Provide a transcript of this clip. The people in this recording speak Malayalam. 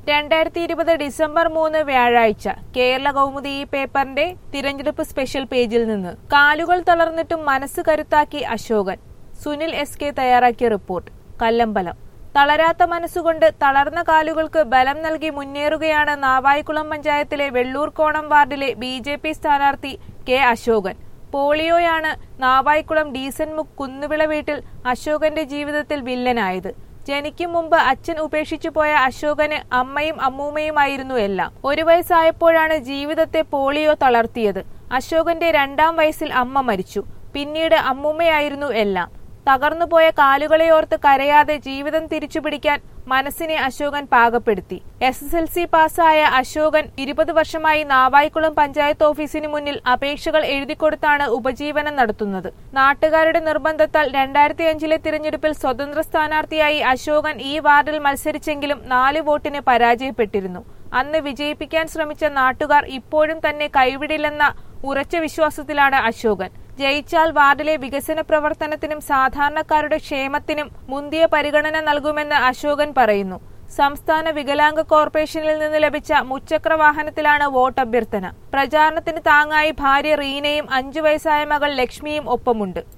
രണ്ടായിരത്തി ഇരുപത് ഡിസംബർ മൂന്ന് വ്യാഴാഴ്ച കേരള കൗമുദി ഈ പേപ്പറിന്റെ തിരഞ്ഞെടുപ്പ് സ്പെഷ്യൽ പേജിൽ നിന്ന് കാലുകൾ തളർന്നിട്ടും മനസ്സ് കരുത്താക്കി അശോകൻ സുനിൽ എസ് കെ തയ്യാറാക്കിയ റിപ്പോർട്ട് കല്ലമ്പലം തളരാത്ത മനസ്സുകൊണ്ട് തളർന്ന കാലുകൾക്ക് ബലം നൽകി മുന്നേറുകയാണ് നാവായിക്കുളം പഞ്ചായത്തിലെ വെള്ളൂർക്കോണം വാർഡിലെ ബി ജെ പി സ്ഥാനാർത്ഥി കെ അശോകൻ പോളിയോയാണ് നാവായിക്കുളം ഡീസൻമുക്ക് കുന്നുവിള വീട്ടിൽ അശോകന്റെ ജീവിതത്തിൽ വില്ലനായത് ജനിക്കും മുമ്പ് അച്ഛൻ ഉപേക്ഷിച്ചു പോയ അശോകന് അമ്മയും അമ്മൂമ്മയുമായിരുന്നു എല്ലാം ഒരു വയസ്സായപ്പോഴാണ് ജീവിതത്തെ പോളിയോ തളർത്തിയത് അശോകന്റെ രണ്ടാം വയസ്സിൽ അമ്മ മരിച്ചു പിന്നീട് അമ്മൂമ്മയായിരുന്നു എല്ലാം തകർന്നുപോയ കാലുകളെ ഓർത്ത് കരയാതെ ജീവിതം തിരിച്ചുപിടിക്കാൻ മനസ്സിനെ അശോകൻ പാകപ്പെടുത്തി എസ് എസ് എൽ സി പാസ്സായ അശോകൻ ഇരുപത് വർഷമായി നാവായിക്കുളം പഞ്ചായത്ത് ഓഫീസിന് മുന്നിൽ അപേക്ഷകൾ എഴുതിക്കൊടുത്താണ് ഉപജീവനം നടത്തുന്നത് നാട്ടുകാരുടെ നിർബന്ധത്താൽ രണ്ടായിരത്തി അഞ്ചിലെ തിരഞ്ഞെടുപ്പിൽ സ്വതന്ത്ര സ്ഥാനാർത്ഥിയായി അശോകൻ ഈ വാർഡിൽ മത്സരിച്ചെങ്കിലും നാല് വോട്ടിന് പരാജയപ്പെട്ടിരുന്നു അന്ന് വിജയിപ്പിക്കാൻ ശ്രമിച്ച നാട്ടുകാർ ഇപ്പോഴും തന്നെ കൈവിടില്ലെന്ന ഉറച്ച വിശ്വാസത്തിലാണ് അശോകൻ ജയിച്ചാൽ വാർഡിലെ വികസന പ്രവർത്തനത്തിനും സാധാരണക്കാരുടെ ക്ഷേമത്തിനും മുന്തിയ പരിഗണന നൽകുമെന്ന് അശോകൻ പറയുന്നു സംസ്ഥാന വികലാംഗ കോർപ്പറേഷനിൽ നിന്ന് ലഭിച്ച മുച്ചക്ര വാഹനത്തിലാണ് വോട്ടഭ്യർത്ഥന പ്രചാരണത്തിന് താങ്ങായി ഭാര്യ റീനയും അഞ്ചു വയസ്സായ മകൾ ലക്ഷ്മിയും ഒപ്പമുണ്ട്